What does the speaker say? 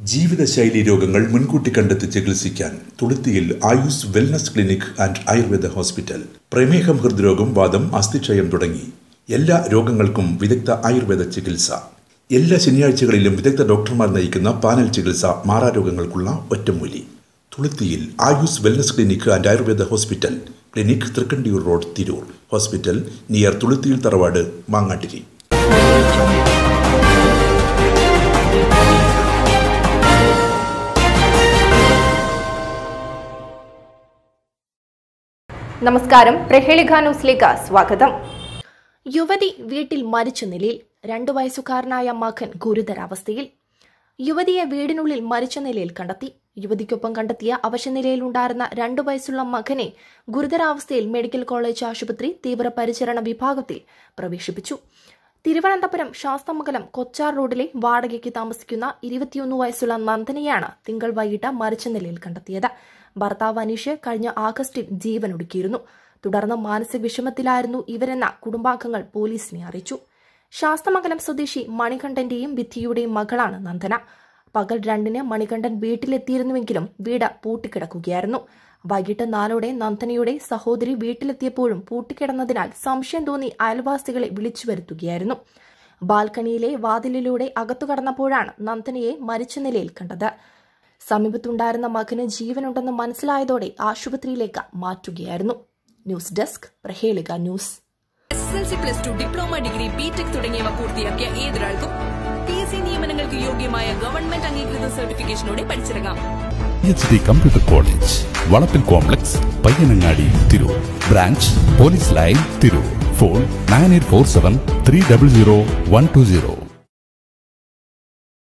ജീവിതശൈലി രോഗങ്ങൾ മുൻകൂട്ടി കണ്ടെത്തി ചികിത്സിക്കാൻ തുളുത്തിയിൽ Ayus wellness clinic and Ayurveda hospital പ്രമേഹം ഹൃദ്രോഗം വാദം അസ്ഥിക്ഷയം തുടങ്ങി എല്ലാ രോഗങ്ങൾക്കും വിദഗ്ധ ആയുർവേദ ചികിത്സ എല്ലാ ശനിയാഴ്ചകളിലും വിദഗ്ധ ഡോക്ടർമാർ നയിക്കുന്ന പാനൽ ചികിത്സ മാറാരോഗങ്ങൾക്കുള്ള ഒറ്റമൂലി തുളുത്തിയിൽ Ayus wellness clinic and Ayurveda hospital clinic Thrikkandiyur road Tirur hospital near തുളുത്തിയിൽ തറവാട് മാങ്ങാട്ടിരി നമസ്കാരം പ്രഹേളിക ന്യൂസിലേക്ക് സ്വാഗതം യുവതി വീട്ടിൽ മരിച്ച നിലയിൽ രണ്ടു വയസ്സുകാരനായ മകൻ ഗുരുതരാവസ്ഥയിൽ യുവതിയെ വീടിനുള്ളിൽ മരിച്ച നിലയിൽ കണ്ടെത്തി യുവതിക്കൊപ്പം കണ്ടെത്തിയ അവശനിലയിലുണ്ടായിരുന്ന രണ്ടു വയസ്സുള്ള മകനെ ഗുരുതരാവസ്ഥയിൽ മെഡിക്കൽ കോളേജ് ആശുപത്രി തീവ്രപരിചരണ വിഭാഗത്തിൽ പ്രവേശിപ്പിച്ചു തിരുവനന്തപുരം ശാസ്തമംഗലം കൊച്ചാർ റോഡിലെ വാടകയ്ക്ക് താമസിക്കുന്ന ഇരുപത്തിയൊന്ന് വയസ്സുള്ള നന്ദനെയാണ് തിങ്കൾ വൈകിട്ട് മരിച്ച നിലയിൽ കണ്ടെത്തിയത് ഭർത്താവ് അനീഷ് കഴിഞ്ഞ ആഗസ്റ്റിൽ ജീവൻ ഒടുക്കിയിരുന്നു തുടർന്ന് മാനസിക വിഷമത്തിലായിരുന്നു ഇവരെന്ന കുടുംബാംഗങ്ങൾ പോലീസിനെ അറിയിച്ചു ശാസ്തമംഗലം സ്വദേശി മണികണ്ഠന്റെയും വിദ്യയുടെയും മകളാണ് നന്ദന പകൽ രണ്ടിന് മണികണ്ഠൻ വീട്ടിലെത്തിയിരുന്നുവെങ്കിലും വീട് പൂട്ടിക്കിടക്കുകയായിരുന്നു വൈകിട്ട് നാലോടെ നന്ദനയുടെ സഹോദരി വീട്ടിലെത്തിയപ്പോഴും പൂട്ടിക്കിടന്നതിനാൽ സംശയം തോന്നി അയൽവാസികളെ വിളിച്ചു വരുത്തുകയായിരുന്നു ബാൽക്കണിയിലെ വാതിലിലൂടെ അകത്തു കടന്നപ്പോഴാണ് നന്ദനയെ മരിച്ച നിലയിൽ കണ്ടത് സമീപത്തുണ്ടായിരുന്ന മകന് ജീവനുണ്ടെന്ന് മനസ്സിലായതോടെ ആശുപത്രിയിലേക്ക് മാറ്റുകയായിരുന്നു ന്യൂസ് ഡെസ്ക് പ്രഹേളിക news S L C plus two diploma degree BTech തുടങ്ങിയവ പൂർത്തിയാക്കിയ ഏതൊരാൾക്കും പി എസ് സി നിയമനങ്ങൾക്ക് യോഗ്യമായ ഗവൺമെന്റ് അംഗീകൃത സർട്ടിഫിക്കേഷനോടെ പഠിച്ചിറങ്ങാം എച്ച് ഡി കമ്പ്യൂട്ടർ കോളേജ് വളപ്പിൽ complex Payyanangadi Tirur branch police line Tirur phone nine eight four seven three double zero one two zero